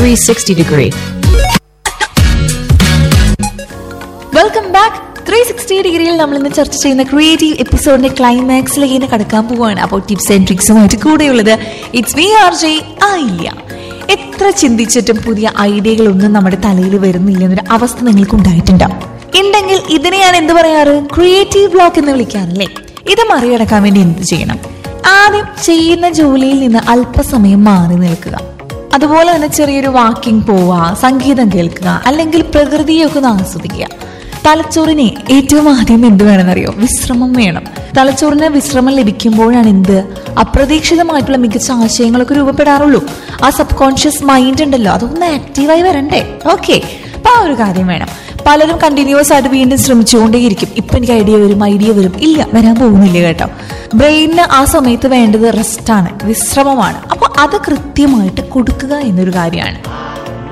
360 degree. Welcome back three sixty ഡിഗ്രിയിൽ നമ്മൾ ഇന്ന് ചർച്ച ചെയ്യുന്ന ക്രിയേറ്റീവ് എപ്പിസോഡിന്റെ ക്ലൈമാക്സിലേക്ക് ഇങ്ങനെ കടക്കാൻ പോവുകയാണ് അപ്പോൾ ടിപ്സ് ആൻഡ് ട്രിക്സുമായിട്ട് കൂടെയുള്ളത് ഇറ്റ്സ് വി ആർ ജെ ആയില്ല എത്ര ചിന്തിച്ചിട്ടും പുതിയ ഐഡിയകളൊന്നും നമ്മുടെ തലയിൽ വരുന്നില്ല എന്നൊരു അവസ്ഥ നിങ്ങൾക്ക് ഉണ്ടായിട്ടുണ്ടാവും ഉണ്ടെങ്കിൽ ഇതിനെയാണ് എന്ത് പറയാറ് ക്രിയേറ്റീവ് ബ്ലോക്ക് എന്ന് വിളിക്കാറില്ലേ ഇത് മറികടക്കാൻ വേണ്ടി എന്ത് ചെയ്യണം ആദ്യം ചെയ്യുന്ന ജോലിയിൽ നിന്ന് അല്പസമയം മാറി നിൽക്കുക അതുപോലെ തന്നെ ചെറിയൊരു വാക്കിംഗ് പോവുക സംഗീതം കേൾക്കുക അല്ലെങ്കിൽ പ്രകൃതിയൊക്കെ ഒന്ന് ആസ്വദിക്കുക തലച്ചോറിനെ ഏറ്റവും ആദ്യം എന്ത് വേണമെന്നറിയോ വിശ്രമം വേണം തലച്ചോറിന് വിശ്രമം ലഭിക്കുമ്പോഴാണ് എന്ത് അപ്രതീക്ഷിതമായിട്ടുള്ള മികച്ച ആശയങ്ങളൊക്കെ രൂപപ്പെടാറുള്ളൂ ആ സബ് കോൺഷ്യസ് മൈൻഡ് ഉണ്ടല്ലോ അതൊന്ന് ആക്റ്റീവായി വരണ്ടേ ഓക്കെ അപ്പൊ ആ ഒരു കാര്യം വേണം പലരും കണ്ടിന്യൂസ് ആയിട്ട് വീണ്ടും ശ്രമിച്ചുകൊണ്ടേയിരിക്കും ഇപ്പൊ എനിക്ക് ഐഡിയ വരും ഐഡിയ വരും ഇല്ല വരാൻ പോകുന്നില്ല കേട്ടോ ബ്രെയിനിന് ആ സമയത്ത് വേണ്ടത് റെസ്റ്റ് ആണ് വിശ്രമമാണ് അപ്പൊ അത് കൃത്യമായിട്ട് കൊടുക്കുക എന്നൊരു കാര്യമാണ്